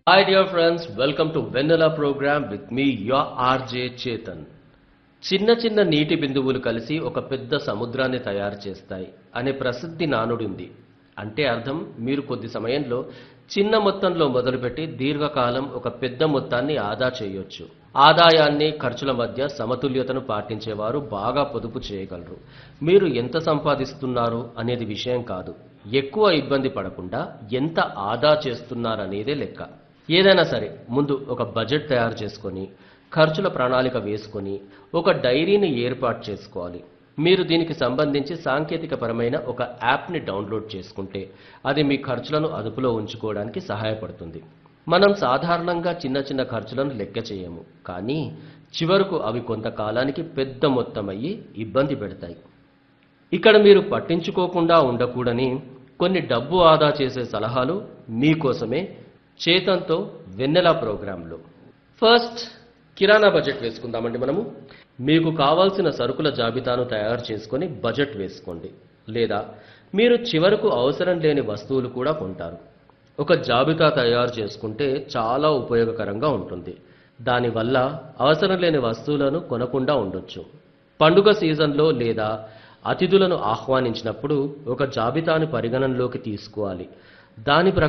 Hi dear friends, welcome to Vanilla program with me, your RJ Chetan. చిన్న చిన్న నీటి బిందువులు కలిసి ఒక పెద్ద సముద్రాన్ని తయారు చేస్తాయి అనే ప్రసిద్ధి నానుడింది అంటే అర్థం మీరు కొద్ది సమయంలో చిన్న మొత్తంలో మొదలుపెట్టి దీర్ఘకాలం ఒక పెద్ద మొత్తాన్ని ఆదా చేయొచ్చు ఆదాయాన్ని ఖర్చుల మధ్య సమతుల్యతను పాటించేవారు బాగా పొదుపు చేయగలరు మీరు ఎంత సంపాదిస్తున్నారు అనేది విషయం కాదు ఎక్కువ ఇబ్బంది పడకుండా ఎంత ఆదా చేస్తున్నారనేదే లెక్క ఏదైనా సరే ముందు ఒక బడ్జెట్ తయారు చేసుకొని ఖర్చుల ప్రణాళిక వేసుకొని ఒక డైరీని ఏర్పాటు చేసుకోవాలి మీరు దీనికి సంబంధించి సాంకేతిక పరమైన ఒక యాప్ని డౌన్లోడ్ చేసుకుంటే అది మీ ఖర్చులను అదుపులో ఉంచుకోవడానికి సహాయపడుతుంది మనం సాధారణంగా చిన్న చిన్న ఖర్చులను లెక్క చేయము కానీ చివరకు అవి కొంతకాలానికి పెద్ద మొత్తం అయ్యి ఇబ్బంది పెడతాయి ఇక్కడ మీరు పట్టించుకోకుండా ఉండకూడని కొన్ని డబ్బు ఆదా చేసే సలహాలు మీకోసమే చేతంతో వెన్నెల ప్రోగ్రాంలో ఫస్ట్ కిరాణా బడ్జెట్ వేసుకుందామండి మనము మీకు కావాల్సిన సరుకుల జాబితాను తయారు చేసుకొని బడ్జెట్ వేసుకోండి లేదా మీరు చివరకు అవసరం లేని వస్తువులు కూడా కొంటారు ఒక జాబితా తయారు చేసుకుంటే చాలా ఉపయోగకరంగా ఉంటుంది దానివల్ల అవసరం లేని వస్తువులను కొనకుండా ఉండొచ్చు పండుగ సీజన్లో లేదా అతిథులను ఆహ్వానించినప్పుడు ఒక జాబితాను పరిగణనలోకి తీసుకోవాలి దాని ప్రకారం